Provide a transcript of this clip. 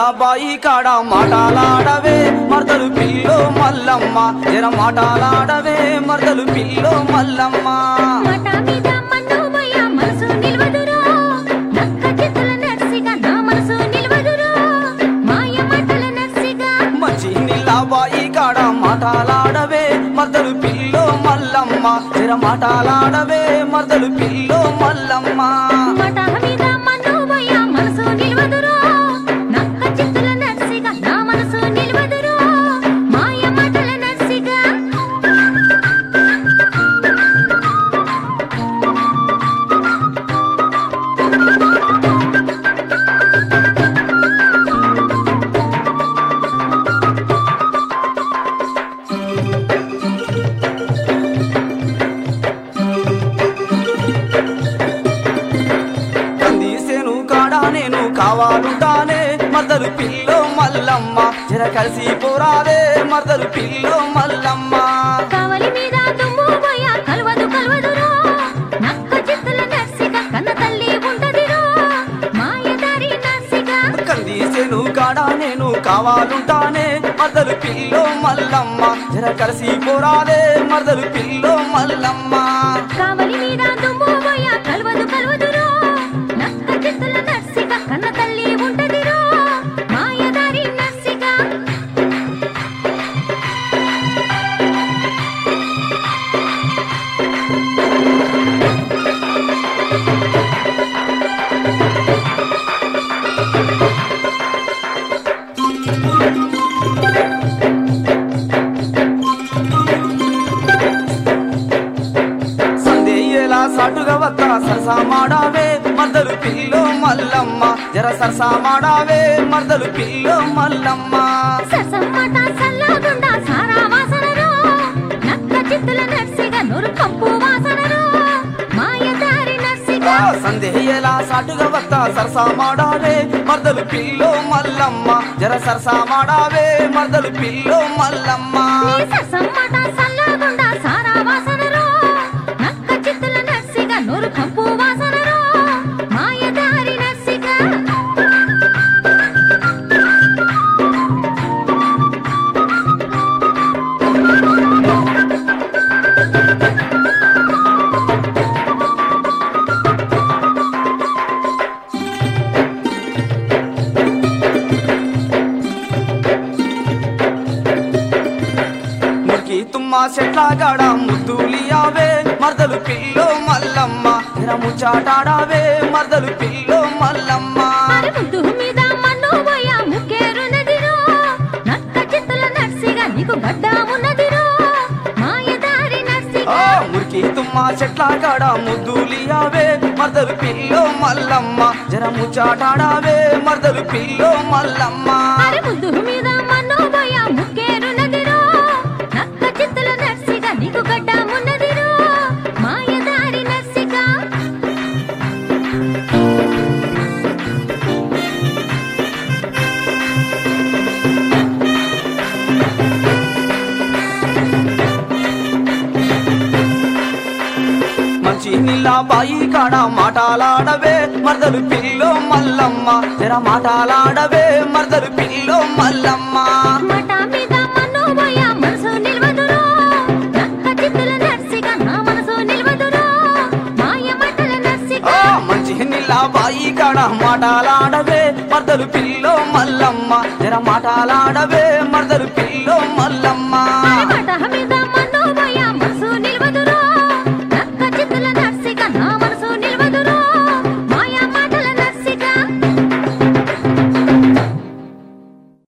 నీలాబాయి కాడ మాటలాడవే మర్దలు పిల్లో మల్లమ్మ జర మాటలాడవే మర్దలు పిల్లో మల్లమ్మ మాట మీద మన్నుమయ్య మనసు నిల్వదురో నక్క చిత్తుల నర్సిగా నా మనసు నిల్వదురో మాయ మాటల నర్సిగా మంచి నీలాబాయి కాడ మాటలాడవే మర్దలు పిల్లో మల్లమ్మ జర మాటలాడవే మర్దలు పిల్లో మల్లమ్మ మాట మీద మన్నుమయ్య మనసు నిల్వదురో నక్క చిత్తుల నర్సిగా నా మనసు నిల్వదురో మాయ మాటల నర్సిగా కందీసేను కాడా నేను కావాలుంటానే మర్దలు పిల్లో మల్లమ్మ జర కలిసి పోరాదే మర్దలు పిల్లో మల్లమ్మ కావలి మీద దుమ్ము పోయ కలవదు కలవదురో నక్క చిత్తుల నర్సిగా కన్న తల్లి ఉంటదిరో మాయదారి నర్సిగా కందీసేను కాడా నేను కావాలుంటానే మర్దలు పిల్లో మల్లమ్మ జర కలిసి పోరాదే మర్దలు పిల్లో మల్లమ్మ కావలి మీద దుమ్ము పోయ కలవదు కలవదురో నక్క చిత్తుల నర్సిగా కన్న తల్లి ఉంటదిరో మాయదారి నర్సిగా సందేయేలా సాటుగా వత్త సరసా మాడావే మర్దలు పిల్లో మల్లమ్మ జర సరసా మాడావే మర్దలు పిల్లో మల్లమ్మ ససమ్మట సల్లగుండా సారా వాసనరో నక్క చిత్తుల నర్సిగా నొరు కంపు వాసనరో మాయదారి నర్సిగా సందేహేలా సాటుగా వత్త సరసా మాడావే మర్దలు పిల్లో మల్లమ్మ జర సరసా మాడావే మర్దలు పిల్లో మల్లమ్మ నీ ససమ్మట సల్లగుండా సారా వాసనరో నక్క చిత్తుల నర్సిగా నొరు కంపు వాసనరో మాయదారి నర్సిగా మురికి తుమ్మ చెట్ల గాడ ముద్దులియావే మర్దలు పిల్లో మల్లమ్మ జర ముచ్చాటాడావే మర్దలు పిల్లో మల్లమ్మ అరే ముద్దు మీద మన్ను పోయ ముక్కేరునదిరో నక్క చిత్తుల నర్సిగా నీకు గడ్డ ఉన్నదిరో మాయదారి ఆ నర్సిగా మురికి తుమ్మ చెట్ల కాడ ముద్దులియావే మర్దలు పిల్లో మల్లమ్మ జర ముచ్చాటాడావే మర్దలు పిల్లో మల్లమ్మ అరే ముద్దు మీద మన్ను పోయ ముక్కేరునదిరో నక్క చిత్తుల నర్సిగా నీకు గడ్డ ఉన్నదిరో మాయదారి నర్సిగా మంచి నీళ్ళ బాయి కాడ మాటలాడవే మర్దలు పిల్లో మల్లమ్మ జర మాటలాడవే మర్దలు పిల్లో మల్లమ్మ మట మీద మన్ను పోయ మనసు నిల్వదురో నక్క చిత్తుల నర్సిగా నా మనసు నిల్వదురో మాయ మాటల నర్సిగా ఆ మంచి నీళ్ళ బాయి కాడ మాటలాడవే మర్దలు పిల్లో మల్లమ్మ జర మాటలాడవే మర్దలు పిల్లో